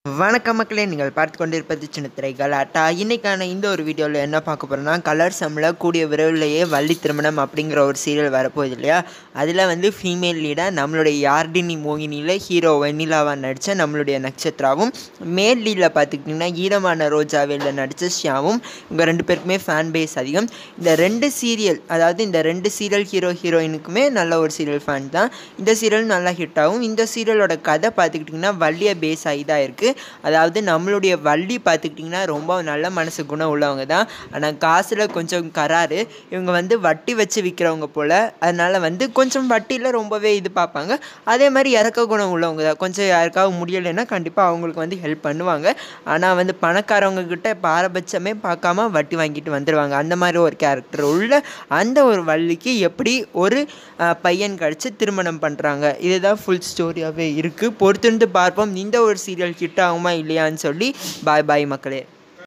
வணக்கம் மக்களே நீங்கள் பார்த்து கொண்டிருப்பது சின்ன திரை கலாட்டா இன்னைக்கான இந்த ஒரு வீடியோவில் என்ன பார்க்க போகிறோம்னா கலர் சம்மில் கூடிய விரைவிலேயே வள்ளி திருமணம் அப்படிங்கிற ஒரு சீரியல் வரப்போகுது இல்லையா அதில் வந்து ஃபீமேல் லீடாக நம்மளுடைய யார்டினி மோகினியில் ஹீரோ வெண்ணிலாவாக நடித்த நம்மளுடைய நட்சத்திராவும் மேல் லீடில் பார்த்துக்கிட்டிங்கன்னா ஈரமான ரோஜாவில் நடித்த ஷியாவும் இவங்க ரெண்டு பேருக்குமே ஃபேன் பேஸ் அதிகம் இந்த ரெண்டு சீரியல் அதாவது இந்த ரெண்டு சீரியல் ஹீரோ ஹீரோயினுக்குமே நல்ல ஒரு சீரியல் ஃபேன் தான் இந்த சீரியல் நல்லா ஹிட் ஆகும் இந்த சீரியலோட கதை பார்த்துக்கிட்டிங்கன்னா வள்ளியை பேஸ் ஆகி தான் இருக்குது அதாவது நம்மளுடைய வள்ளி பார்த்துக்கிட்டிங்கன்னா ரொம்ப நல்ல மனசு குணம் உள்ளவங்க தான் ஆனால் காசில் கொஞ்சம் கராரு இவங்க வந்து வட்டி வச்சு விற்கிறவங்க போல் அதனால் வந்து கொஞ்சம் வட்டியில் ரொம்பவே இது பார்ப்பாங்க அதே மாதிரி இறக்க குணம் உள்ளவங்க தான் கொஞ்சம் யாருக்காவது முடியலைன்னா கண்டிப்பாக அவங்களுக்கு வந்து ஹெல்ப் பண்ணுவாங்க ஆனால் வந்து பணக்காரவங்க கிட்ட பாரபட்சமே பார்க்காம வட்டி வாங்கிட்டு வந்துடுவாங்க அந்த மாதிரி ஒரு கேரக்டர் உள்ள அந்த ஒரு வள்ளிக்கு எப்படி ஒரு அஹ், பையன் கிடச்சி திருமணம் பண்ணுறாங்க இதுதான் ஃபுல் ஸ்டோரியாகவே இருக்குது பொறுத்திருந்து பார்ப்போம் இந்த ஒரு சீரியல் ஹிட் ஆகுமா இல்லையான்னு சொல்லி பாய் பாய் மக்களே